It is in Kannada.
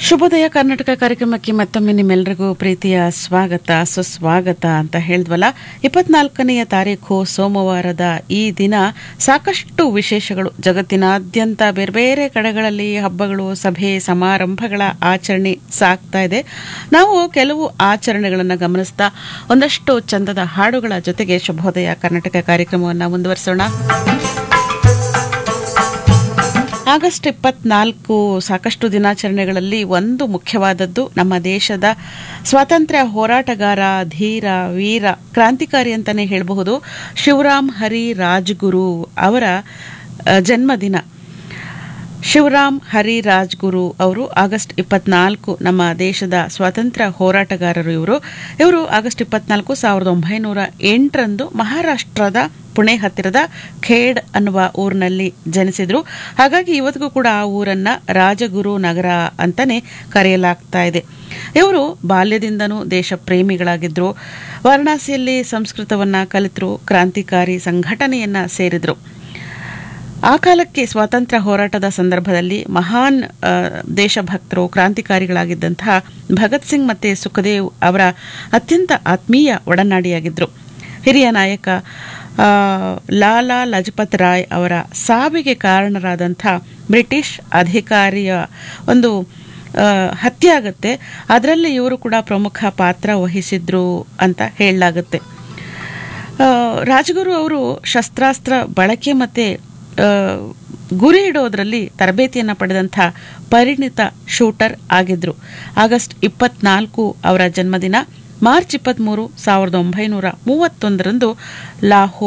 ಶುಭೋದಯ ಕರ್ನಾಟಕ ಕಾರ್ಯಕ್ರಮಕ್ಕೆ ಮತ್ತೊಮ್ಮೆ ನಿಮ್ಮೆಲ್ಲರಿಗೂ ಪ್ರೀತಿಯ ಸ್ವಾಗತ ಸುಸ್ವಾಗತ ಅಂತ ಹೇಳಿದ್ವಲ್ಲ ಇಪ್ಪತ್ನಾಲ್ಕನೆಯ ತಾರೀಕು ಸೋಮವಾರದ ಈ ದಿನ ಸಾಕಷ್ಟು ವಿಶೇಷಗಳು ಜಗತ್ತಿನಾದ್ಯಂತ ಬೇರೆ ಬೇರೆ ಕಡೆಗಳಲ್ಲಿ ಹಬ್ಬಗಳು ಸಭೆ ಸಮಾರಂಭಗಳ ಆಚರಣೆ ಸಾಗ್ತಾ ಇದೆ ನಾವು ಕೆಲವು ಆಚರಣೆಗಳನ್ನು ಗಮನಿಸ್ತಾ ಒಂದಷ್ಟು ಚಂದದ ಹಾಡುಗಳ ಜೊತೆಗೆ ಶುಭೋದಯ ಕರ್ನಾಟಕ ಕಾರ್ಯಕ್ರಮವನ್ನು ಮುಂದುವರಿಸೋಣ ಆಗಸ್ಟ್ ಇಪ್ಪತ್ನಾಲ್ಕು ಸಾಕಷ್ಟು ದಿನಾಚರಣೆಗಳಲ್ಲಿ ಒಂದು ಮುಖ್ಯವಾದದ್ದು ನಮ್ಮ ದೇಶದ ಸ್ವಾತಂತ್ರ್ಯ ಹೋರಾಟಗಾರ ಧೀರ ವೀರ ಕ್ರಾಂತಿಕಾರಿ ಅಂತಲೇ ಹೇಳಬಹುದು ಶಿವರಾಮ್ ಹರಿ ರಾಜ್ಗುರು ಅವರ ಆ, ಜನ್ಮದಿನ ಶಿವರಾಮ್ ಹರಿ ರಾಜ್ಗುರು ಅವರು ಆಗಸ್ಟ್ ಇಪ್ಪತ್ನಾಲ್ಕು ನಮ್ಮ ದೇಶದ ಸ್ವಾತಂತ್ರ್ಯ ಹೋರಾಟಗಾರರು ಇವರು ಇವರು ಆಗಸ್ಟ್ ಇಪ್ಪತ್ನಾಲ್ಕು ಸಾವಿರದ ಒಂಬೈನೂರ ಎಂಟರಂದು ಮಹಾರಾಷ್ಟ್ರದ ಪುಣೆ ಹತ್ತಿರದ ಖೇಡ್ ಅನ್ನುವ ಊರಿನಲ್ಲಿ ಜನಿಸಿದ್ರು ಹಾಗಾಗಿ ಇವತ್ತಿಗೂ ಕೂಡ ಆ ಊರನ್ನ ರಾಜಗುರು ನಗರ ಅಂತಾನೆ ಕರೆಯಲಾಗ್ತಾ ಇದೆ ಇವರು ಬಾಲ್ಯದಿಂದನೂ ದೇಶ ಪ್ರೇಮಿಗಳಾಗಿದ್ರು ವಾರಣಾಸಿಯಲ್ಲಿ ಸಂಸ್ಕೃತವನ್ನ ಕಲಿತರು ಕ್ರಾಂತಿಕಾರಿ ಸಂಘಟನೆಯನ್ನ ಸೇರಿದ್ರು ಆ ಕಾಲಕ್ಕೆ ಸ್ವಾತಂತ್ರ್ಯ ಹೋರಾಟದ ಸಂದರ್ಭದಲ್ಲಿ ಮಹಾನ್ ಆ, ದೇಶಭಕ್ತರು ಕ್ರಾಂತಿಕಾರಿಗಳಾಗಿದ್ದಂತಹ ಭಗತ್ ಸಿಂಗ್ ಮತ್ತೆ ಸುಖದೇವ್ ಅವರ ಅತ್ಯಂತ ಆತ್ಮೀಯ ಒಡನಾಡಿಯಾಗಿದ್ದರು ಹಿರಿಯ ನಾಯಕ ಆ, ಲಾಲಾ ಲಜಪತ್ ರಾಯ್ ಅವರ ಸಾವಿಗೆ ಕಾರಣರಾದಂಥ ಬ್ರಿಟಿಷ್ ಅಧಿಕಾರಿಯ ಒಂದು ಆ, ಹತ್ಯೆ ಆಗುತ್ತೆ ಅದರಲ್ಲಿ ಇವರು ಕೂಡ ಪ್ರಮುಖ ಪಾತ್ರ ವಹಿಸಿದ್ರು ಅಂತ ಹೇಳಲಾಗುತ್ತೆ ಆ, ರಾಜಗುರು ಅವರು ಶಸ್ತ್ರಾಸ್ತ್ರ ಬಳಕೆ ಮತ್ತೆ ಆ, ಗುರಿ ಇಡೋದ್ರಲ್ಲಿ ತರಬೇತಿಯನ್ನು ಪಡೆದಂಥ ಪರಿಣಿತ ಶೂಟರ್ ಆಗಿದ್ರು ಆಗಸ್ಟ್ ಇಪ್ಪತ್ನಾಲ್ಕು ಅವರ ಜನ್ಮದಿನ ಮಾರ್ಚ್ ಇಪ್ಪತ್ತ್ಮೂರು ಸಾವಿರದ ಒಂಬೈನೂರ ಮೂವತ್ತೊಂದರಂದು ಲಾಹೋರ್